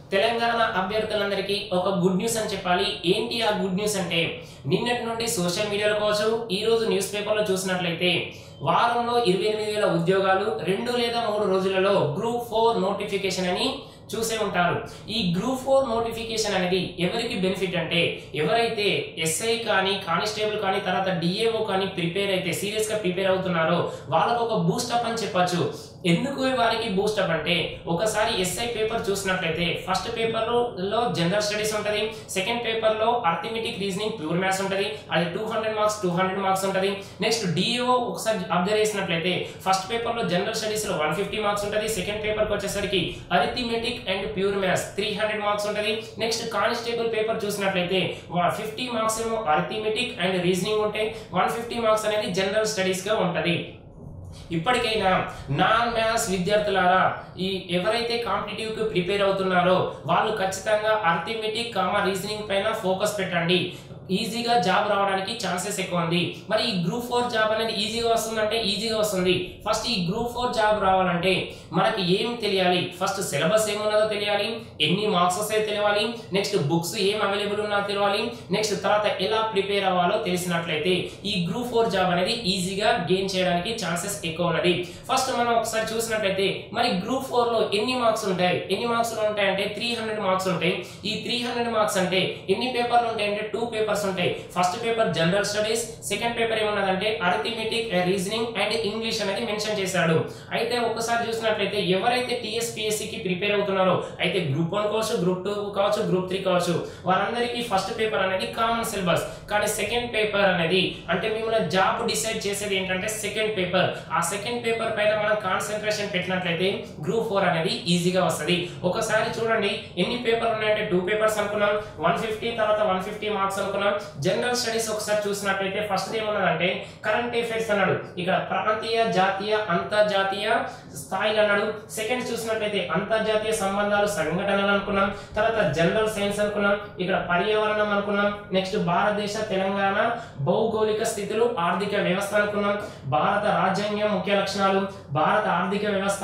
తెలంగాణ అభ్యర్థులందరికీ ఒక good news అని చెప్పాలి ఏంటి ఆ గుడ్ న్యూస్ అంటే నిన్నటి నుండి సోషల్ మీడియాలో కావచ్చు ఈ రోజు న్యూస్ పేపర్లో చూసినట్లయితే వారంలో ఇరవై ఎనిమిది వేల ఉద్యోగాలు రెండు లేదా మూడు రోజులలో గ్రూప్ ఫోర్ నోటిఫికేషన్ అని చూసే ఉంటారు ఈ గ్రూప్ ఫోర్ నోటిఫికేషన్ అనేది ఎవరికి బెనిఫిట్ అంటే ఎవరైతే ఎస్ఐ కానీ కానిస్టేబుల్ కానీ తర్వాత డిఏఓ కానీ ప్రిపేర్ అయితే సీరియస్ గా ప్రిపేర్ అవుతున్నారో వాళ్ళకు ఒక బూస్టప్ అని చెప్పొచ్చు ఎందుకు వారికి బూస్టప్ అంటే ఒకసారి ఎస్ఐ పేపర్ చూసినట్లయితే ఫస్ట్ పేపర్ లో జనరల్ స్టడీస్ ఉంటది సెకండ్ పేపర్ లో అర్థమెటిక్ రీజనింగ్ ప్యూర్ మ్యాథ్స్ ఉంటది అది two hundred marks two hundred marks ఉంటది నెక్స్ట్ డిఏఓ ఒకసారి అబ్జర్వ్ చేసినట్లయితే ఫస్ట్ పేపర్ లో జనరల్ స్టడీస్ లో వన్ ఫిఫ్టీ మార్క్స్ ఉంటది సెకండ్ పేపర్ కి వచ్చేసరికి arithmetic and pure maths three hundred marks ఉంటది నెక్స్ట్ కానిస్టేబుల్ పేపర్ చూసినట్లయితే ఫిఫ్టీ మార్క్స్ ఏమో అరిథమెటిక్ అండ్ రీజనింగ్ ఉంటాయి వన్ ఫిఫ్టీ మార్క్స్ అనేది జనరల్ స్టడీస్ గా ఉంటది ఇప్పటికైనా నాన్ మ్యాథ్స్ విద్యార్థులారా ఈ ఎవరైతే కాంపిటేటివ్ కి ప్రిపేర్ అవుతున్నారో వాళ్ళు ఖచ్చితంగా అర్థమెటిక్ కామా రీజనింగ్ పైన ఫోకస్ పెట్టండి ఈజీగా జాబ్ రావడానికి ఛాన్సెస్ ఎక్కువ ఉంది మరి ఈ గ్రూప్ ఫోర్ జాబ్ అనేది ఈజీగా వస్తుందంటే ఈజీగా వస్తుంది ఫస్ట్ ఈ గ్రూప్ ఫోర్ జాబ్ రావాలంటే మనకి ఏం తెలియాలి ఫస్ట్ సిలబస్ ఏమున్నదో తెలియాలి ఎన్ని మార్క్స్ వస్తాయో తెలియాలి నెక్స్ట్ బుక్స్ ఏం అవైలబుల్ ఉన్నదో తెలియాలి నెక్స్ట్ తర్వాత ఎలా ప్రిపేర్ అవ్వాలో తెలిసినట్లయితే ఈ గ్రూప్ ఫోర్ జాబ్ అనేది ఈజీగా గెయిన్ చేయడానికి ఛాన్సెస్ ఎక్కువ ఉన్నది ఫస్ట్ మనం ఒకసారి చూసినట్లయితే మరి గ్రూప్ ఫోర్ లో ఎన్ని మార్క్స్ ఉంటాయి ఎన్ని మార్క్స్ ఉంటాయి అంటే త్రీ హండ్రెడ్ మార్క్స్ ఉంటాయి ఈ త్రీ హండ్రెడ్ మార్క్స్ అంటే ఎన్ని పేపర్లు ఉంటాయి అంటే టూ పేపర్స్ ఉంటాయి first paper general studies second paper ఏమున్నదంటే అరిథమెటిక్ రీజనింగ్ అండ్ ఇంగ్లీష్ అనేది మెన్షన్ చేశాడు అయితే ఒక్కసారి చూసినట్లయితే ఎవరైతే టిఎస్పిఎస్సి కి ప్రిపేర్ అవుతున్నారో అయితే గ్రూప్ వన్ కావచ్చు గ్రూప్ టూ కావచ్చు గ్రూప్ త్రీ కావచ్చు వారందరికీ ఫస్ట్ పేపర్ అనేది కామన్ సిలబస్ కానీ సెకండ్ పేపర్ అనేది అంటే మిమ్మల్ని జాబ్ డిసైడ్ చేసేది ఏంటంటే సెకండ్ పేపర్ ఆ సెకండ్ పేపర్ పైన మనం కాన్సన్ట్రేషన్ పెట్టినట్లయితే గ్రూప్ ఫోర్ అనేది ఈజీగా వస్తుంది ఒకసారి చూడండి ఎన్ని పేపర్లు ఉన్నాయంటే టూ పేపర్స్ అనుకున్నాం వన్ ఫిఫ్టీ తర్వాత వన్ ఫిఫ్టీ మార్క్స్ అనుకున్నాం జనరల్ స్టడీస్ ఒకసారి చూసినట్లయితే ఫస్ట్ ఏమన్నదంటే కరెంట్ అఫైర్స్ అన్నాడు ఇక్కడ ప్రాంతీయ జాతీయ అంతర్జాతీయ స్థాయిలు అన్నాడు సెకండ్ చూసినట్లయితే అంతర్జాతీయ సంబంధాలు సంఘటనలు అనుకున్నాం తర్వాత జనరల్ సైన్స్ అనుకున్నాం ఇక్కడ పర్యావరణం అనుకున్నాం నెక్స్ట్ భారతదేశ తెలంగాణ భౌగోళిక స్థితులు ఆర్థిక వ్యవస్థ అనుకున్నాం భారత రాజ్యాంగం ముఖ్య లక్షణాలు భారత ఆర్థిక వ్యవస్థ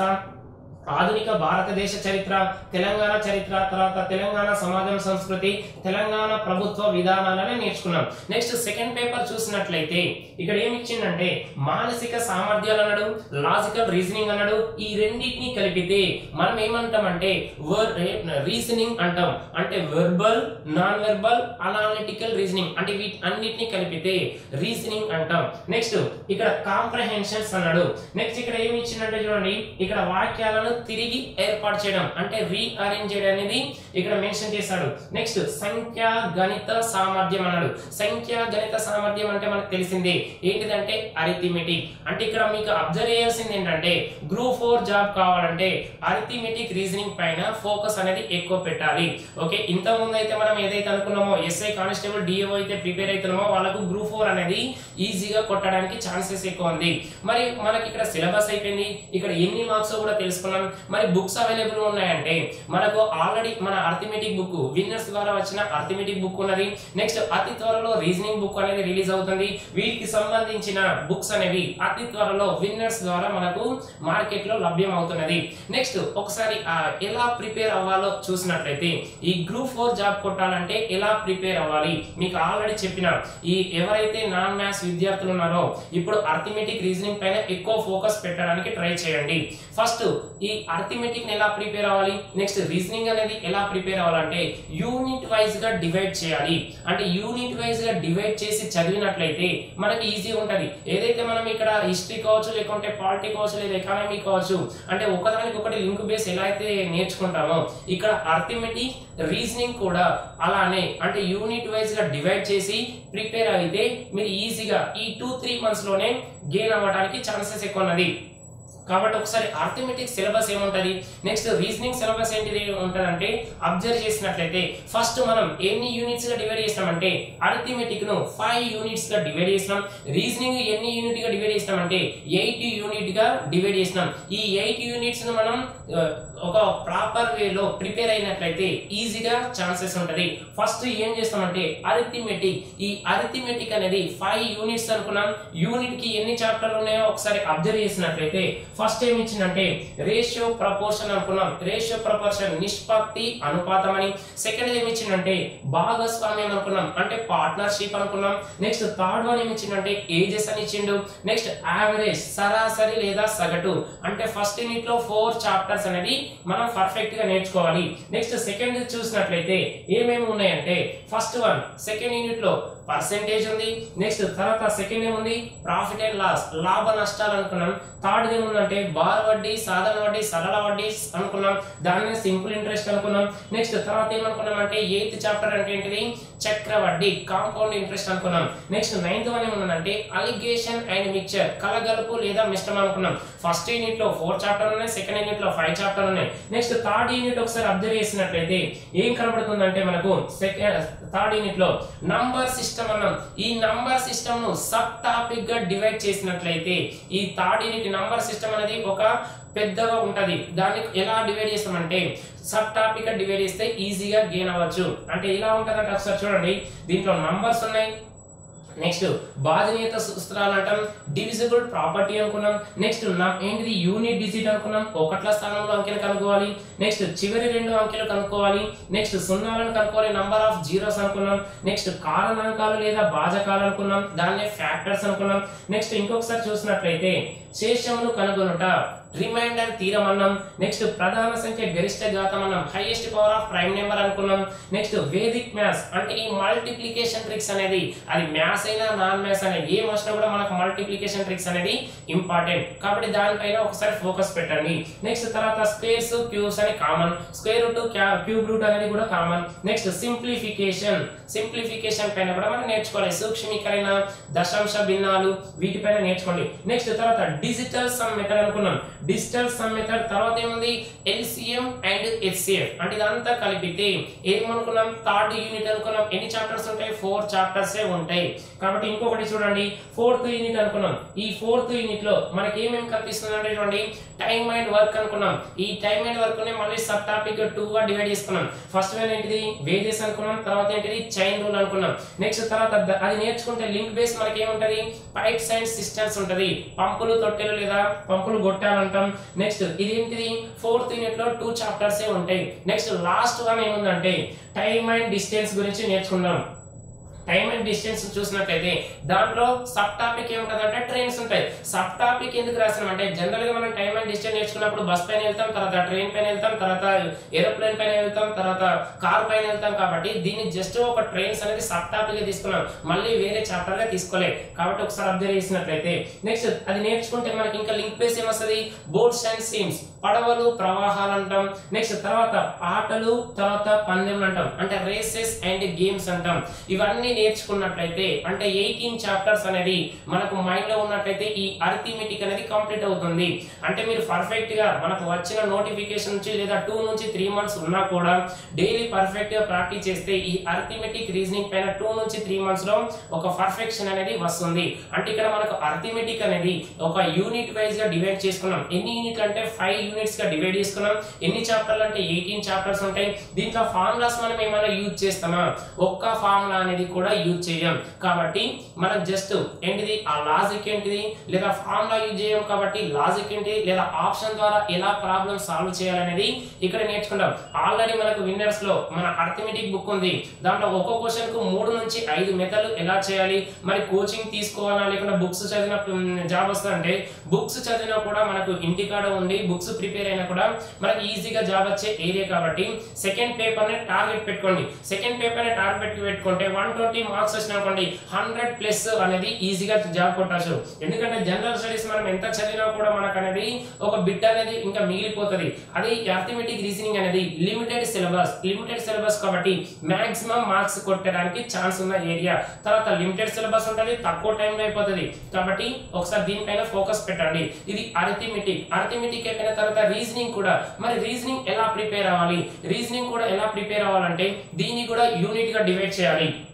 ఆధునిక భారతదేశ చరిత్ర తెలంగాణ చరిత్ర తర్వాత తెలంగాణ సమాజం సంస్కృతి తెలంగాణ ప్రభుత్వ విధానాలని నేర్చుకున్నాం నెక్స్ట్ సెకండ్ పేపర్ చూసినట్లయితే ఇక్కడ ఏమి ఇచ్చిందంటే మానసిక సామర్థ్యాలు అన్నాడు లాజికల్ రీజనింగ్ అన్నాడు ఈ రెండింటిని కలిపితే మనం ఏమంటామంటే రీజనింగ్ అంటాం అంటే verbal non verbal analytical reasoning అంటే వీటి అన్నిటిని కలిపితే రీజనింగ్ అంటాం నెక్స్ట్ ఇక్కడ కాంప్రహెన్షన్స్ అన్నాడు నెక్స్ట్ ఇక్కడ ఏమి ఇచ్చిందంటే చూడండి ఇక్కడ వాక్యాలను తిరిగి ఏర్పాటు చేయడం అంటే రీఅరేంజ్ చేయడం అనేది ఇక్కడ మెన్షన్ చేశాడు నెక్స్ట్ సంఖ్యా గణిత సామర్థ్యం అన్నాడు సంఖ్యా గణిత సామర్థ్యం అంటే మనకు తెలిసిందే ఏంటిదంటే అరిథమెటిక్ అంటే ఇక్కడ మీకు అబ్జర్వ్ చేయాల్సింది ఏంటంటే గ్రూప్ ఫోర్ జాబ్ కావాలంటే అరిథమెటిక్ రీజనింగ్ పైన ఫోకస్ అనేది ఎక్కువ పెట్టాలి ఓకే ఇంత ముందు అయితే మనం ఏదైతే అనుకున్నామో ఎస్ఐ కానిస్టేబుల్ డిఓ అయితే ప్రిపేర్ అవుతున్నామో వాళ్ళకు గ్రూప్ ఫోర్ అనేది ఈజీగా కొట్టడానికి ఛాన్సెస్ ఎక్కువ ఉంది మరి మనకి ఇక్కడ సిలబస్ అయిపోయింది ఇక్కడ ఎన్ని మార్క్స్ కూడా తెలుసుకున్నాం మరి బుక్స్ అవైలబుల్ ఉన్నాయంటే మనకు ఆల్రెడీ మన అర్థమెటిక్ బుక్ విన్నర్స్ ద్వారా వచ్చిన అర్థమెటిక్ బుక్ ఉన్నది నెక్స్ట్ అతి త్వరలో రీజనింగ్ బుక్ అనేది రిలీజ్ అవుతుంది వీటికి సంబంధించిన బుక్స్ అనేవి అతి త్వరలో విన్నర్స్ ద్వారా మనకు మార్కెట్ లో లభ్యం అవుతున్నది నెక్స్ట్ ఒకసారి ఆ ఎలా ప్రిపేర్ అవ్వాలో చూసినట్లయితే ఈ గ్రూప్ ఫోర్ జాబ్ కొట్టాలంటే ఎలా ప్రిపేర్ అవ్వాలి మీకు ఆల్రెడీ చెప్పిన ఈ ఎవరైతే నాన్ మ్యాథ్స్ విద్యార్థులు ఉన్నారో ఇప్పుడు అర్థమెటిక్ రీజనింగ్ పైన ఎక్కువ ఫోకస్ పెట్టడానికి ట్రై చేయండి ఫస్ట్ ఈ అర్థమెటిక్ ఎలా ప్రిపేర్ అవ్వాలి నెక్స్ట్ రీజనింగ్ అనేది ఎలా ప్రిపేర్ అవ్వాలంటే యూనిట్ వైజ్ గా డివైడ్ చేయాలి అంటే యూనిట్ వైజ్ గా డివైడ్ చేసి చదివినట్లయితే మనకి ఈజీ ఉంటది ఏదైతే మనం ఇక్కడ హిస్టరీ కావచ్చు లేకుంటే పాలిటీ కావచ్చు లేదా ఎకానమీ కావచ్చు అంటే ఒకదానికి ఒకటి లింక్ బేస్ ఎలా అయితే నేర్చుకుంటామో ఇక్కడ అర్థమెటిక్ రీజనింగ్ కూడా అలానే అంటే యూనిట్ వైజ్ గా డివైడ్ చేసి ప్రిపేర్ అయితే మీరు ఈజీగా ఈ టూ త్రీ మంత్స్ లోనే గెయిన్ అవ్వడానికి ఛాన్సెస్ ఎక్కువ ఉన్నది కాబట్టి ఒకసారి అర్థమెటిక్ సిలబస్ ఏముంటది నెక్స్ట్ రీజనింగ్ సిలబస్ ఏంటిది ఉంటదంటే అబ్జర్వ్ చేసినట్లయితే ఫస్ట్ మనం ఎన్ని యూనిట్స్ గా డివైడ్ చేసినామంటే అర్థమెటిక్ ను ఫైవ్ యూనిట్స్ గా డివైడ్ చేసినాం రీజనింగ్ ఎన్ని యూనిట్ గా డివైడ్ చేసినామంటే ఎయిట్ యూనిట్ గా డివైడ్ చేసినాం ఈ ఎయిట్ యూనిట్స్ ను మనం ఒక ప్రాపర్ వేలో ప్రిపేర్ అయినట్లయితే ఈజీగా ఛాన్సెస్ ఉంటుంది ఫస్ట్ ఏం చేస్తామంటే అరిథిమెటిక్ ఈ అరిథిమెటిక్ అనేది ఫైవ్ యూనిట్స్ అనుకున్నాం యూనిట్ కి ఎన్ని చాప్టర్లు ఉన్నాయో ఒకసారి అబ్జర్వ్ చేసినట్లయితే ఫస్ట్ ఏమి ఇచ్చిందంటే రేషియో ప్రపోర్షన్ అనుకున్నాం రేషియో ప్రపోర్షన్ నిష్పత్తి అనుపాతం అని సెకండ్ ఏమి ఇచ్చిందంటే భాగస్వామ్యం అనుకున్నాం అంటే పార్ట్నర్షిప్ అనుకున్నాం నెక్స్ట్ థర్డ్ వన్ ఏమి ఇచ్చిందంటే ఏజెస్ అని ఇచ్చిండు నెక్స్ట్ యావరేజ్ సరాసరి లేదా సగటు అంటే ఫస్ట్ యూనిట్ లో ఫోర్ చాప్టర్స్ అనేది మనం పర్ఫెక్ట్ గా నేర్చుకోవాలి నెక్స్ట్ సెకండ్ చూసినట్లయితే ఏమేమి ఉన్నాయంటే ఫస్ట్ వన్ సెకండ్ యూనిట్ లో పర్సెంటేజ్ ఉంది నెక్స్ట్ తర్వాత సెకండ్ ఏముంది ప్రాఫిట్ అండ్ లాస్ లాభ నష్టాలు అనుకున్నాం థర్డ్ ఏముందంటే బార్ వడ్డీ సాధారణ వడ్డీ సరళ వడ్డీ అనుకున్నాం దాన్ని సింపుల్ ఇంట్రెస్ట్ అనుకున్నాం నెక్స్ట్ తర్వాత ఏమనుకున్నాం అంటే ఎయిత్ చాప్టర్ అంటే ఏంటిది చక్ర వడ్డీ కాంపౌండ్ ఇంట్రెస్ట్ అనుకున్నాం నెక్స్ట్ నైన్త్ వన్ ఏముందంటే అలిగేషన్ అండ్ మిక్చర్ కలగలుపు లేదా మిశ్రమం అనుకున్నాం ఫస్ట్ యూనిట్ లో ఫోర్ చాప్టర్ ఉన్నాయి సెకండ్ యూనిట్ లో ఫైవ్ చాప్టర్ ఉన్నాయి నెక్స్ట్ థర్డ్ యూనిట్ ఒకసారి అబ్జర్వ్ చేసినట్లయితే ఏం కనబడుతుందంటే మనకు సెకండ్ థర్డ్ యూనిట్ లో నంబర్ సిస్టమ్ అన్నాం ఈ నంబర్ సిస్టమ్ ను సబ్ టాపిక్ గా డివైడ్ చేసినట్లయితే ఈ థర్డ్ యూనిట్ నంబర్ సిస్టమ్ అనేది ఒక పెద్దగా ఉంటది దాన్ని ఎలా డివైడ్ చేస్తామంటే సబ్ టాపిక్ గా డివైడ్ చేస్తే ఈజీగా గెయిన్ అవ్వచ్చు అంటే ఇలా ఉంటదంటే ఒకసారి చూడండి దీంట్లో నంబర్స్ ఉన్నాయి నెక్స్ట్ బాధనీయత సూత్రాలు అంటాం డివిజిబుల్ ప్రాపర్టీ అనుకున్నాం నెక్స్ట్ ఏంటిది యూనిట్ డిజిట్ అనుకున్నాం ఒకట్ల స్థానంలో అంకెలు కనుక్కోవాలి నెక్స్ట్ చివరి రెండు అంకెలు కనుక్కోవాలి నెక్స్ట్ సున్నాలను కనుక్కోవాలి నంబర్ ఆఫ్ జీరోస్ అనుకున్నాం నెక్స్ట్ కారణాంకాలు లేదా భాజకాలు అనుకున్నాం దాన్నే ఫ్యాక్టర్స్ అనుకున్నాం నెక్స్ట్ ఇంకొకసారి చూసినట్లయితే శేషమును కనుగొనుట రిమైండర్ తీరమన్నాం నెక్స్ట్ ప్రధాన సంఖ్య గరిష్ట ఘాతం అన్నాం highest power of prime number అనుకున్నాం నెక్స్ట్ వేదిక్ మ్యాథ్స్ అంటే ఈ మల్టిప్లికేషన్ ట్రిక్స్ అనేది అది మ్యాథ్స్ అయినా నాన్ మ్యాథ్స్ అయినా ఏ వచ్చినా కూడా మనకు మల్టిప్లికేషన్ ట్రిక్స్ అనేది ఇంపార్టెంట్ కాబట్టి దానిపైన ఒకసారి ఫోకస్ పెట్టండి నెక్స్ట్ తర్వాత స్క్వేర్స్ క్యూబ్స్ అని common square root cube root అనేది కూడా కామన్ నెక్స్ట్ సింప్లిఫికేషన్ సింప్లిఫికేషన్ పైన కూడా మనం నేర్చుకోవాలి సూక్ష్మీకరణ దశాంశ భిన్నాలు వీటిపైన నేర్చుకోండి నెక్స్ట్ తర్వాత డిజిటల్ సమ్ మెథడ్ అనుకున్నాం డిజిటల్ సమ్ మెథడ్ తర్వాత ఏముంది ఎల్సిఎం అండ్ హెచ్సిఎఫ్ అంటే ఇదంతా కలిపితే ఏమనుకున్నాం థర్డ్ యూనిట్ అనుకున్నాం ఎన్ని చాప్టర్స్ ఉంటాయి ఫోర్ చాప్టర్స్ ఉంటాయి కాబట్టి ఇంకొకటి చూడండి ఫోర్త్ యూనిట్ అనుకున్నాం ఈ ఫోర్త్ యూనిట్ లో మనకి ఏమేమి కనిపిస్తుంది అంటే చూడండి టైం అండ్ వర్క్ అనుకున్నాం ఈ టైం అండ్ వర్క్ ని మళ్ళీ సబ్ టాపిక్ టూ గా డివైడ్ చేసుకున్నాం ఫస్ట్ వన్ ఏంటిది వేజెస్ అనుకున్నాం తర్వాత ఏంటిది చైన్ రూల్ అనుకున్నాం నెక్స్ట్ తర్వాత ద- అది నేర్చుకుంటే లింక్ బేస్ మనకి ఏముంటది పైప్స్ అండ్ సిస్టమ్స్ ఉంటది పంపులు తొట్టెలు లేదా పంపులు గొట్టాలు అంటాం నెక్స్ట్ ఇది ఏంటిది ఫోర్త్ యూనిట్ లో టూ చాప్టర్స్ ఉంటాయి నెక్స్ట్ లాస్ట్ వన్ ఏముందంటే టైం అండ్ డిస్టెన్స్ గురించి నేర్చుకుందాం టైం అండ్ డిస్టెన్స్ చూసినట్లయితే దాంట్లో సబ్ టాపిక్ ఏముంటదంటే ట్రైన్స్ ఉంటాయి సబ్ టాపిక్ ఎందుకు రాసినాం అంటే జనరల్ గా మనం టైం అండ్ డిస్టెన్స్ నేర్చుకున్నప్పుడు బస్ పైన వెళ్తాం తర్వాత ట్రైన్ పైన వెళ్తాం తర్వాత ఏరోప్లేన్ పైన వెళ్తాం తర్వాత కార్ పైన వెళ్తాం కాబట్టి దీన్ని జస్ట్ ఒక ట్రైన్స్ అనేది సబ్ టాపిక్ గా తీసుకున్నాం మళ్ళీ వేరే చాప్టర్ గా తీసుకోలే కాబట్టి ఒకసారి అబ్జర్వ్ చేసినట్లయితే నెక్స్ట్ అది నేర్చుకుంటే మనకి ఇంకా లింక్ బేస్ ఏమొస్తుంది బోట్స్ అండ్ సీమ్స్ పడవలు ప్రవాహాలు అంటాం నెక్స్ట్ తర్వాత ఆటలు తర్వాత పందెం అంటాం అంటే రేసెస్ అండ్ గేమ్స్ అంటాం ఇవన్నీ నేర్చుకున్నట్లయితే అంటే ఎయిటీన్ చాప్టర్స్ అనేది మనకు మైండ్ లో ఉన్నట్లయితే ఈ అర్థమెటిక్ అనేది కంప్లీట్ అవుతుంది అంటే మీరు పర్ఫెక్ట్ గా మనకు వచ్చిన నోటిఫికేషన్ నుంచి లేదా టూ నుంచి త్రీ మంత్స్ ఉన్నా కూడా డైలీ పర్ఫెక్ట్ గా ప్రాక్టీస్ చేస్తే ఈ అర్థమెటిక్ రీజనింగ్ పైన టూ నుంచి త్రీ మంత్స్ లో ఒక పర్ఫెక్షన్ అనేది వస్తుంది అంటే ఇక్కడ మనకు అర్థమెటిక్ అనేది ఒక యూనిట్ వైజ్ గా డివైడ్ చేసుకున్నాం ఎన్ని యూనిట్లు అంటే ఫైవ్ యూనిట్స్ గా డివైడ్ చేసుకున్నాం ఎన్ని చాప్టర్లు అంటే ఎయిటీన్ చాప్టర్స్ ఉంటాయి దీంట్లో ఫార్ములాస్ మనం ఏమైనా యూజ్ చేస్తామా ఒక్క ఫార్ములా అనేది కూడా యూజ్ చేయం కాబట్టి మనం జస్ట్ ఏంటిది ఆ లాజిక్ ఏంటిది లేదా ఫార్ములా యూజ్ చేయం కాబట్టి లాజిక్ ఏంటి లేదా ఆప్షన్ ద్వారా ఎలా ప్రాబ్లమ్ సాల్వ్ చేయాలనేది ఇక్కడ నేర్చుకుంటాం ఆల్రెడీ మనకు విన్నర్స్ లో మన అర్థమెటిక్ బుక్ ఉంది దాంట్లో ఒక్కో క్వశ్చన్ కు మూడు నుంచి ఐదు మెథడ్లు ఎలా చేయాలి మరి కోచింగ్ తీసుకోవాలా లేకుండా బుక్స్ చదివిన జాబ్ వస్తుందంటే బుక్స్ చదివినా కూడా మనకు ఇంటికాడ ఉండి బుక్స్ ప్రిపేర్ అయినా కూడా మనకి ఈజీగా జాబ్ వచ్చే ఏరియా కాబట్టి సెకండ్ పేపర్ ని టార్గెట్ పెట్టుకోండి సెకండ్ పేపర్ ని టార్గెట్ పెట్టుకుంటే వన్ ట్వంటీ మార్క్స్ వచ్చినాకోండి హండ్రెడ్ ప్లస్ అనేది ఈజీగా జాబ్ కొట్టచ్చు ఎందుకంటే జనరల్ స్టడీస్ మనం ఎంత చదివినా కూడా మనకు అనేది ఒక బిట్ అనేది ఇంకా మిగిలిపోతుంది అదే అర్థమెటిక్ రీజనింగ్ అనేది లిమిటెడ్ సిలబస్ లిమిటెడ్ సిలబస్ కాబట్టి మాక్సిమం మార్క్స్ కొట్టడానికి ఛాన్స్ ఉన్న ఏరియా తర్వాత లిమిటెడ్ సిలబస్ ఉంటుంది తక్కువ టైంలో అయిపోతుంది కాబట్టి ఒకసారి దీనిపైన ఫోకస్ పెట్టండి ఇది అర్థమెటిక్ అర్థమెటిక్ అయిపోయిన తర్వాత రీజనింగ్ కూడా మరి రీజనింగ్ ఎలా ప్రిపేర్ అవ్వాలి రీజనింగ్ కూడా ఎలా ప్రిపేర్ అవ్వాలంటే దీన్ని కూడా యూనిట్ గా డివైడ్ చేయాలి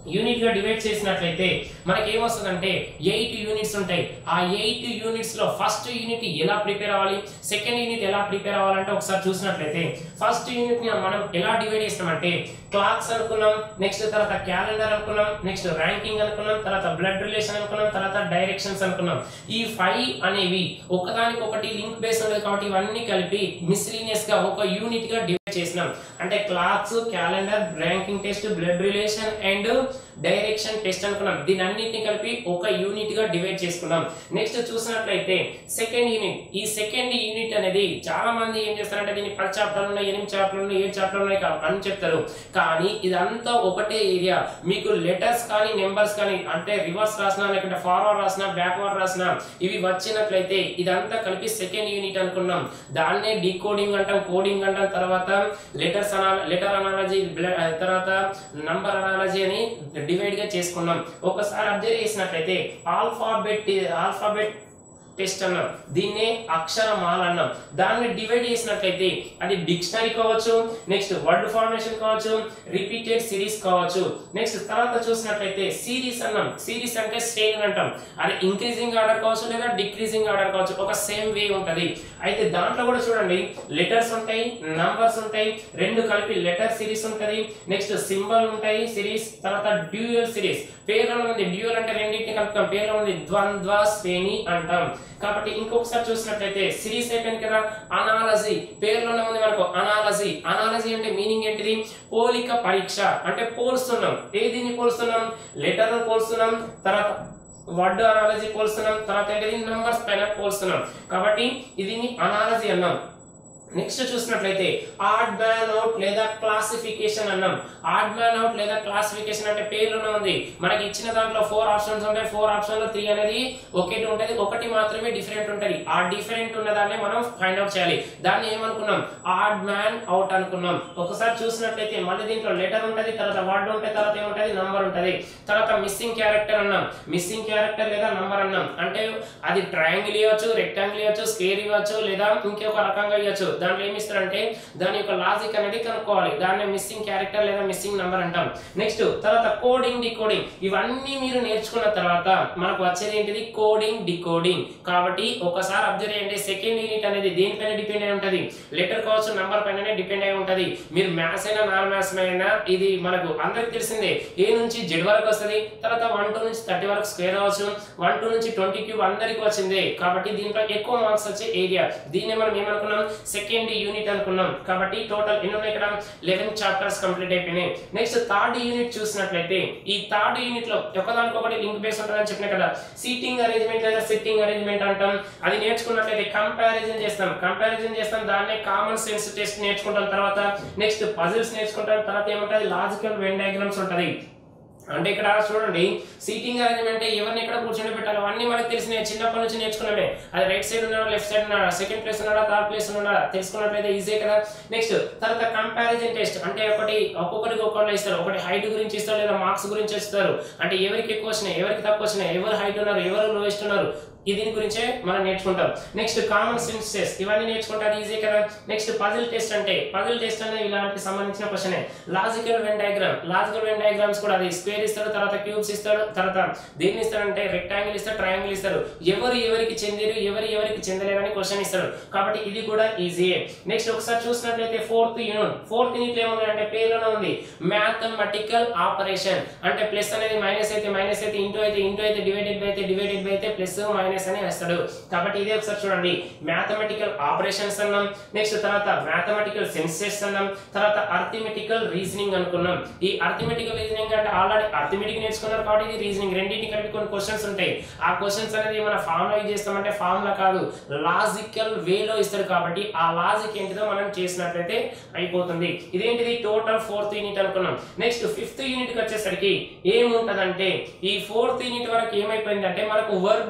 యూనిట్ గా డివైడ్ చేసినట్లయితే మనకి ఏమొస్తుందంటే ఎయిట్ యూనిట్స్ ఉంటాయి ఆ ఎయిట్ యూనిట్స్ లో ఫస్ట్ యూనిట్ ఎలా ప్రిపేర్ అవ్వాలి సెకండ్ యూనిట్ ఎలా ప్రిపేర్ అవ్వాలంటే ఒకసారి చూసినట్లయితే ఫస్ట్ యూనిట్ ని మనం ఎలా డివైడ్ చేస్తామంటే క్లాక్స్ అనుకున్నాం నెక్స్ట్ తర్వాత క్యాలెండర్ అనుకున్నాం నెక్స్ట్ ర్యాంకింగ్ అనుకున్నాం తర్వాత బ్లడ్ రిలేషన్ అనుకున్నాం తర్వాత డైరెక్షన్స్ అనుకున్నాం ఈ ఫైవ్ అనేవి ఒకదానికి ఒకటి లింక్ బేస్ ఉండదు కాబట్టి ఇవన్నీ కలిపి మిస్లీనియస్ గా ఒక యూనిట్ గా డివైడ్ చేసినాం అంటే clocks calendar ranking test blood relation and direction test అనుకున్నాం దీని అన్నింటిని కలిపి ఒక యూనిట్ గా డివైడ్ చేసుకున్నాం నెక్స్ట్ చూసినట్లయితే సెకండ్ యూనిట్ ఈ సెకండ్ యూనిట్ అనేది చాలా మంది ఏం చేస్తారంటే దీన్ని పది చాప్టర్లు ఉన్నాయి ఎనిమిది చాప్టర్లు ఉన్నాయి ఏడు చాప్టర్లు ఉన్నాయి కా- అని చెప్తారు కానీ ఇదంతా ఒకటే ఏరియా మీకు లెటర్స్ కానీ నెంబర్స్ కానీ అంటే రివర్స్ రాసినా లేకుంటే ఫార్వర్డ్ రాసినా బ్యాక్వర్డ్ రాసినా ఇవి వచ్చినట్లయితే ఇదంతా కలిపి సెకండ్ యూనిట్ అనుకున్నాం దాన్నే డీకోడింగ్ అంటాం కోడింగ్ అంటాం తర్వాత లెటర్స్ అనా లెటర్ అనాలజీ తర్వాత నంబర్ అనాలజీ అని డివైడ్ గా చేసుకున్నాం ఒకసారి అబ్జర్వ్ చేసినట్లయితే ఆల్ఫాబెట్ ఆల్ఫాబెట్ టెస్ట్ అన్నాం దీన్నే అక్షరమాల అన్నాం దాన్ని డివైడ్ చేసినట్లయితే అది డిక్షనరీ కావచ్చు నెక్స్ట్ వర్డ్ ఫార్మేషన్ కావచ్చు రిపీటెడ్ సిరీస్ కావచ్చు నెక్స్ట్ తర్వాత చూసినట్లయితే సిరీస్ అన్నాం సిరీస్ అంటే శ్రేణి అంటాం అది ఇంక్రీజింగ్ ఆర్డర్ కావచ్చు లేదా డిక్రీజింగ్ ఆర్డర్ కావచ్చు ఒక సేమ్ వే ఉంటది అయితే దాంట్లో కూడా చూడండి లెటర్స్ ఉంటాయి నంబర్స్ ఉంటాయి రెండు కలిపి లెటర్ సిరీస్ ఉంటది నెక్స్ట్ సింబల్ ఉంటాయి సిరీస్ తర్వాత డ్యూయల్ సిరీస్ పేర్లలో ఉంది డ్యూయల్ అంటే రెండింటిని కలుపుతాం పేర్లో ఉంది ద్వంద్వ శ్రేణి అంటాం కాబట్టి ఇంకొకసారి చూసినట్లయితే సిరీస్ అయిపోయింది కదా అనాలజీ పేర్లోనే ఉంది మనకు అనాలజీ అనాలజీ అంటే మీనింగ్ ఏంటిది పోలిక పరీక్ష అంటే పోల్స్తున్నాం ఏదిని పోల్స్తున్నాం లెటర్ పోల్స్తున్నాం తర్వాత వర్డ్ అనాలజీ పోల్స్తున్నాం తర్వాత ఏంటిది నంబర్స్ పైన పోల్స్తున్నాం కాబట్టి ఇది అనాలజీ అన్నాం నెక్స్ట్ చూసినట్లయితే ఆడ్ మ్యాన్ అవుట్ లేదా క్లాసిఫికేషన్ అన్నాం ఆడ్ మ్యాన్ అవుట్ లేదా క్లాసిఫికేషన్ అంటే పేర్లోనే ఉంది మనకి ఇచ్చిన దాంట్లో ఫోర్ ఆప్షన్స్ ఉంటాయి ఫోర్ ఆప్షన్ లో త్రీ అనేది ఒకటి ఉంటది ఒకటి మాత్రమే డిఫరెంట్ ఉంటది ఆ డిఫరెంట్ ఉన్న దాన్ని మనం ఫైండ్ అవుట్ చేయాలి దాన్ని ఏమనుకున్నాం ఆడ్ మ్యాన్ అవుట్ అనుకున్నాం ఒకసారి చూసినట్లయితే మళ్ళీ దీంట్లో లెటర్ ఉంటది తర్వాత వర్డ్ ఉంటది తర్వాత ఏముంటది నంబర్ ఉంటది తర్వాత మిస్సింగ్ క్యారెక్టర్ అన్నాం మిస్సింగ్ క్యారెక్టర్ లేదా నంబర్ అన్నాం అంటే అది ట్రయాంగిల్ ఇవ్వచ్చు రెక్టాంగిల్ ఇవ్వచ్చు స్కేర్ ఇవ్వచ్చు లేదా ఇంకొక రకంగా ఇవ్వచ్చు దాంట్లో ఏమి ఇస్తారంటే దాని యొక్క లాజిక్ అనేది కనుక్కోవాలి దాన్ని మిస్సింగ్ క్యారెక్టర్ లేదా మిస్సింగ్ నంబర్ అంటాం నెక్స్ట్ తర్వాత కోడింగ్ డికోడింగ్ ఇవన్నీ మీరు నేర్చుకున్న తర్వాత మనకు వచ్చేది ఏంటిది కోడింగ్ డికోడింగ్ కాబట్టి ఒకసారి అబ్జర్వ్ చేయండి సెకండ్ యూనిట్ అనేది దేనిపైన డిపెండ్ అయి ఉంటది లెటర్ కావచ్చు నంబర్ పైననే డిపెండ్ అయి ఉంటది మీరు మ్యాథ్స్ అయినా నాన్ మ్యాథ్స్ అయినా ఇది మనకు అందరికి తెలిసిందే ఏ నుంచి జెడ్ వరకు వస్తది తర్వాత వన్ టూ నుంచి థర్టీ వరకు స్క్వేర్ అవ్వచ్చు వన్ టూ నుంచి ట్వంటీ క్యూబ్ అందరికి వచ్చిందే కాబట్టి దీంట్లో ఎక్కువ మార్క్స్ వచ్చే ఏరియా దీన్ని మనం ఏమనుకున్నాం సెకండ్ యూనిట్ అనుకున్నాం కాబట్టి టోటల్ ఎన్ని ఉన్నాయి ఇక్కడ లెవెన్ చాప్టర్స్ కంప్లీట్ అయిపోయినాయి నెక్స్ట్ థర్డ్ యూనిట్ చూసినట్లయితే ఈ థర్డ్ యూనిట్ లో ఒకదానికొకటి లింక్ బేస్ ఉంటుందని చెప్పిన కదా సీటింగ్ అరేంజ్మెంట్ లేదా సిట్టింగ్ అరేంజ్మెంట్ అంటాం అది నేర్చుకున్నట్లయితే కంపారిజన్ చేస్తాం కంపారిజన్ చేస్తాం దాన్నే కామన్ సెన్స్ టెస్ట్ నేర్చుకుంటాం తర్వాత నెక్స్ట్ పజిల్స్ నేర్చుకుంటాం తర్వాత ఏముంటది లాజికల్ వెన్ డయాగ్రామ్స్ ఉంటది అంటే ఇక్కడ చూడండి సీటింగ్ అరేంజ్మెంట్ ఎవరిని ఎక్కడ కూర్చొని పెట్టాలి అవన్నీ మనకు తెలిసినాయి చిన్నప్పటి నుంచి నేర్చుకున్నామే అది రైట్ సైడ్ ఉన్నాడా లెఫ్ట్ సైడ్ ఉన్నాడా సెకండ్ ప్లేస్ ఉన్నాడా థర్డ్ ప్లేస్ ఉన్నాడా తెలుసుకున్నట్లయితే ఈజీ కదా నెక్స్ట్ తర్వాత కంపారిజన్ టెస్ట్ అంటే ఒకటి ఒక్కొక్కరికి ఒక్కొక్కటి ఇస్తారు ఒకటి హైట్ గురించి ఇస్తారు లేదా మార్క్స్ గురించి ఇస్తారు అంటే ఎవరికి ఎక్కువ వచ్చినాయి ఎవరికి తక్కువ వచ్చినాయి ఎవరు హైట్ ఉన్నారు ఎవరు లోయెస్ట్ ఉన్నారు ఈ దీని గురించే మనం నేర్చుకుంటాం నెక్స్ట్ కామన్ సెన్స్ టెస్ట్ ఇవన్నీ నేర్చుకుంటారు ఈజీ కదా నెక్స్ట్ పజిల్ టెస్ట్ అంటే పజిల్ టెస్ట్ అనేది ఇలాంటి సంబంధించిన question logical Venn diagram logical Venn diagrams కూడా అది స్క్వేర్ ఇస్తాడు తర్వాత క్యూబ్స్ ఇస్తాడు తర్వాత దేన్ని ఇస్తాడంటే రెక్టాంగిల్ ఇస్తాడు ట్రయాంగిల్ ఇస్తాడు ఎవరు ఎవరికి చెందిరు ఎవరు ఎవరికి చెందలేరని క్వశ్చన్ ఇస్తాడు కాబట్టి ఇది కూడా ఈజీయే నెక్స్ట్ ఒకసారి చూసినట్లయితే ఫోర్త్ యూనిట్ ఫోర్త్ యూనిట్ ఏముంది అంటే పేరులోనే ఉంది మ్యాథమెటికల్ ఆపరేషన్ అంటే ప్లస్ అనేది మైనస్ అయితే మైనస్ అయితే ఇంటూ అయితే ఇంటూ అయితే డివైడెడ్ బై అయితే డివైడెడ్ బై అయితే ప్లస్ మైనస్ అని వేస్తాడు కాబట్టి ఇదే ఒకసారి చూడండి మ్యాథమెటికల్ ఆపరేషన్స్ అన్నాం నెక్స్ట్ తర్వాత మ్యాథమెటికల్ సెన్సెస్ అన్నాం తర్వాత అర్థమెటికల్ రీజనింగ్ అనుకున్నాం ఈ అర్థమెటికల్ రీజనింగ్ అంటే ఆల్రెడీ అర్థమెటిక్ నేర్చుకున్నారు కాబట్టి ఇది రీజనింగ్ రెండింటిని కలిపి కొన్ని క్వశ్చన్స్ ఉంటాయి ఆ క్వశ్చన్స్ అనేది మన ఫార్ములా యూజ్ చేస్తామంటే ఫార్ములా కాదు లాజికల్ వేలో ఇస్తాడు కాబట్టి ఆ లాజిక్ ఏంటిదో మనం చేసినట్లయితే అయిపోతుంది ఇదేంటిది టోటల్ ఫోర్త్ యూనిట్ అనుకున్నాం నెక్స్ట్ ఫిఫ్త్ యూనిట్ కి వచ్చేసరికి ఏముంటదంటే ఈ ఫోర్త్ యూనిట్ వరకు ఏమైపోయిందంటే మనకు వర్బల్ రీజనింగ్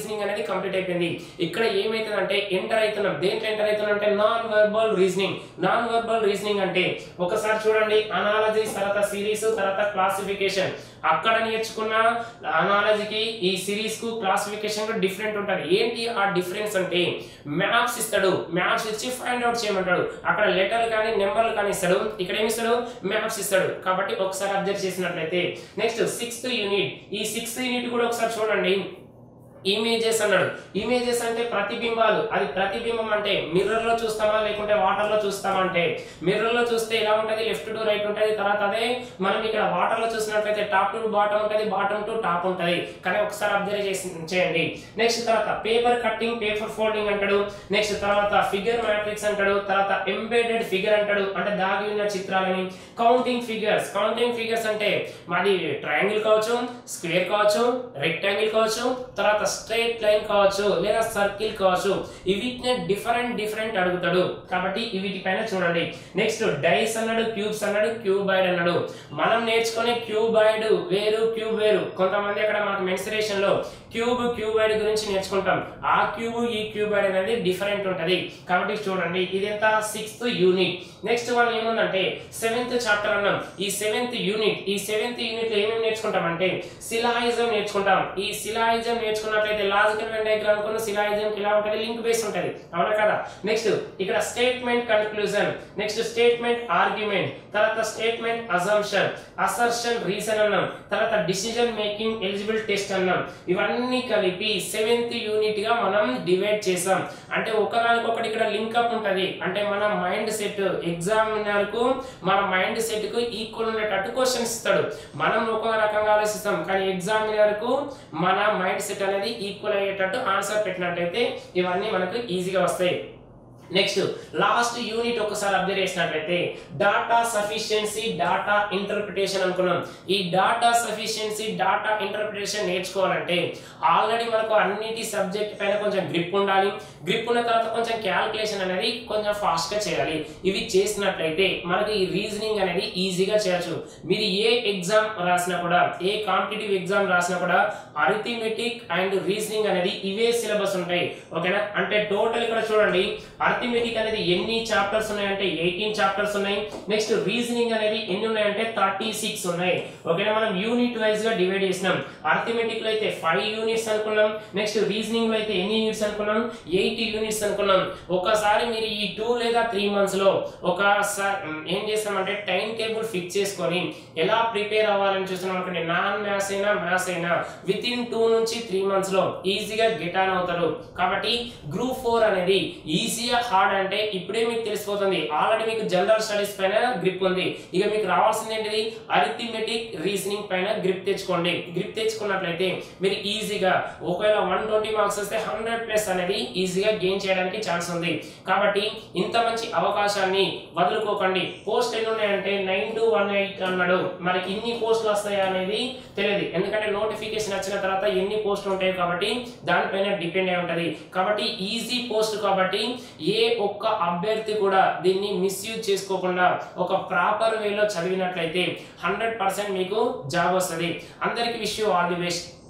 రీజనింగ్ అనేది కంప్లీట్ అయిపోయింది ఇక్కడ ఏమైతుందంటే ఎంటర్ అవుతున్నాం దేంట్లో ఎంటర్ అవుతున్నాం అంటే non verbal reasoning non verbal reasoning అంటే ఒకసారి చూడండి అనాలజీ తర్వాత సిరీస్ తర్వాత క్లాసిఫికేషన్ అక్కడ నేర్చుకున్న అనాలజీకి ఈ సిరీస్ కు క్లాసిఫికేషన్ కు డిఫరెంట్ ఉంటుంది ఏంటి ఆ డిఫరెన్స్ అంటే మ్యాప్స్ ఇస్తాడు మ్యాప్స్ ఇచ్చి ఫైండ్ అవుట్ చేయమంటాడు అక్కడ లెటర్లు కానీ నెంబర్లు కానీ ఇస్తాడు ఇక్కడ ఏమి ఇస్తాడు మ్యాప్స్ ఇస్తాడు కాబట్టి ఒకసారి అబ్జర్వ్ చేసినట్లయితే నెక్స్ట్ సిక్స్త్ యూనిట్ ఈ సిక్స్త్ యూనిట్ కూడా ఒకసారి చూడండి ఇమేజెస్ అన్నాడు ఇమేజెస్ అంటే ప్రతిబింబాలు అది ప్రతిబింబం అంటే మిర్రర్ లో చూస్తామా లేకుంటే వాటర్ లో చూస్తామా అంటే మిర్రర్ లో చూస్తే ఎలా ఉంటది లెఫ్ట్ టు రైట్ ఉంటది తర్వాత అదే మనం ఇక్కడ వాటర్ లో చూసినట్లయితే టాప్ టు బాటమ్ ఉంటది బాటమ్ టు టాప్ ఉంటది కానీ ఒకసారి అబ్జర్వ్ చేసి చేయండి నెక్స్ట్ తర్వాత పేపర్ కట్టింగ్ పేపర్ ఫోల్డింగ్ అంటాడు నెక్స్ట్ తర్వాత ఫిగర్ మ్యాట్రిక్స్ అంటాడు తర్వాత ఎంబెడెడ్ ఫిగర్ అంటాడు అంటే దాగి ఉన్న చిత్రాలని కౌంటింగ్ ఫిగర్స్ కౌంటింగ్ ఫిగర్స్ అంటే మాది ట్రయాంగిల్ కావచ్చు స్క్వేర్ కావచ్చు రెక్టాంగిల్ కావచ్చు తర్వాత స్ట్రైట్ లైన్ కావచ్చు లేదా సర్కిల్ కావచ్చు వీటిని డిఫరెంట్ డిఫరెంట్ అడుగుతాడు కాబట్టి వీటిపైన చూడండి నెక్స్ట్ డైస్ అన్నాడు క్యూబ్స్ అన్నాడు క్యూబాయిడ్ అన్నాడు మనం నేర్చుకునే క్యూబాయిడ్ వేరు క్యూబ్ వేరు కొంతమంది అక్కడ మనకు మెన్సరేషన్ లో క్యూబ్ క్యూబాయిడ్ గురించి నేర్చుకుంటాం ఆ క్యూబ్ ఈ క్యూబాయిడ్ అనేది డిఫరెంట్ ఉంటది కాబట్టి చూడండి ఇది ఎంత సిక్స్త్ యూనిట్ నెక్స్ట్ వన్ ఏముందంటే సెవెంత్ చాప్టర్ అన్నాం ఈ సెవెంత్ యూనిట్ ఈ సెవెంత్ యూనిట్ లో ఏమేమి నేర్చుకుంటాం అంటే సిలాయిజం నేర్చుకుంటాం ఈ సిలాయిజం నేర్చుకున్నట్లయితే లాజికల్ వెన్ డయాగ్రామ్ కొన్న సిలాయిజం ఇలా ఉంటుంది లింక్ బేస్ ఉంటది అవునా కదా నెక్స్ట్ ఇక్కడ statement conclusion next statement argument తర్వాత స్టేట్మెంట్ అజంప్షన్ అసర్షన్ రీజన్ అన్నాం తర్వాత డిసిజన్ మేకింగ్ ఎలిజిబుల్ టెస్ట్ అన్నాం ఇవన్నీ కలిపి సెవెంత్ యూనిట్ గా మనం డివైడ్ చేసాం అంటే ఒకదానికొకటి ఇక్కడ లింక్ అప్ ఉంటది అంటే మన మైండ్ సెట్ ఎగ్జామినర్ కు మన మైండ్ సెట్ కు ఈక్వల్ ఉండేటట్టు క్వశ్చన్స్ ఇస్తాడు మనం ఒక రకంగా ఆలోచిస్తాం కానీ ఎగ్జామినర్ కు మన మైండ్ సెట్ అనేది ఈక్వల్ అయ్యేటట్టు ఆన్సర్ పెట్టినట్టయితే ఇవన్నీ మనకు ఈజీగా వస్తాయి నెక్స్ట్ లాస్ట్ యూనిట్ ఒకసారి అబ్జర్వ్ చేసినట్లయితే డాటా సఫిషియన్సీ డాటా ఇంటర్ప్రిటేషన్ అనుకున్నాం ఈ డాటా సఫిషియన్సీ డాటా ఇంటర్ప్రిటేషన్ నేర్చుకోవాలంటే ఆల్రెడీ మనకు అన్నిటి సబ్జెక్ట్ పైన కొంచెం గ్రిప్ ఉండాలి గ్రిప్ ఉన్న తర్వాత కొంచెం క్యాల్కులేషన్ అనేది కొంచెం ఫాస్ట్ గా చేయాలి ఇవి చేసినట్లయితే మనకి ఈ రీజనింగ్ అనేది ఈజీగా చేయొచ్చు మీరు ఏ ఎగ్జామ్ రాసినా కూడా ఏ కాంపిటేటివ్ ఎగ్జామ్ రాసినా కూడా అరిథమెటిక్ అండ్ రీజనింగ్ అనేది ఇవే సిలబస్ ఉంటాయి ఓకేనా అంటే టోటల్ ఇక్కడ చూడండి అర్థమెటిక్ అనేది ఎన్ని చాప్టర్స్ ఉన్నాయంటే ఎయిటీన్ చాప్టర్స్ ఉన్నాయి నెక్స్ట్ రీజనింగ్ అనేది ఎన్ని ఉన్నాయంటే థర్టీ సిక్స్ ఉన్నాయి ఓకేనా మనం యూనిట్ వైజ్ గా డివైడ్ చేసినాం అర్థమెటిక్ లో అయితే ఫైవ్ యూనిట్స్ అనుకున్నాం నెక్స్ట్ రీజనింగ్ లో అయితే ఎన్ని యూనిట్స్ అనుకున్నాం ఎయిటీ యూనిట్స్ అనుకున్నాం ఒకసారి మీరు ఈ టూ లేదా త్రీ మంత్స్ లో ఒక స- ఏం చేస్తామంటే టైం టేబుల్ ఫిక్స్ చేసుకొని ఎలా ప్రిపేర్ అవ్వాలని చూస్తున్నాం అనుకోండి నాన్ మ్యాథ్స్ అయినా మ్యాథ్స్ అయినా విత్ ఇన్ టూ నుంచి త్రీ మంత్స్ లో ఈజీగా గెట్ ఆన్ అవుతారు కాబట్టి గ్రూప్ ఫోర్ అనేది ఈజీగా హార్డ్ అంటే ఇప్పుడే మీకు తెలిసిపోతుంది ఆల్రెడీ మీకు జనరల్ స్టడీస్ పైన గ్రిప్ ఉంది ఇక మీకు రావాల్సింది ఏంటిది అరిథమెటిక్ రీజనింగ్ పైన గ్రిప్ తెచ్చుకోండి గ్రిప్ తెచ్చుకున్నట్లయితే మీరు ఈజీగా ఒకవేళ వన్ ట్వంటీ మార్క్స్ వస్తే హండ్రెడ్ ప్లస్ అనేది ఈజీగా గెయిన్ చేయడానికి ఛాన్స్ ఉంది కాబట్టి ఇంత మంచి అవకాశాన్ని వదులుకోకండి పోస్ట్ ఎన్ని ఉన్నాయంటే నైన్ టు వన్ ఎయిట్ అన్నాడు మనకి ఇన్ని పోస్టులు వస్తాయా అనేది తెలియదు ఎందుకంటే నోటిఫికేషన్ వచ్చిన తర్వాత ఎన్ని పోస్టులు ఉంటాయి కాబట్టి దానిపైన డిపెండ్ అయి ఉంటది కాబట్టి ఈజీ పోస్ట్ కాబట్టి ఏ ఒక్క అభ్యర్థి కూడా దీన్ని మిస్యూజ్ చేసుకోకుండా ఒక ప్రాపర్ వేలో చదివినట్లయితే హండ్రెడ్ పర్సెంట్ మీకు జాబ్ వస్తుంది అందరికి విష్ ఆల్ ది బెస్ట్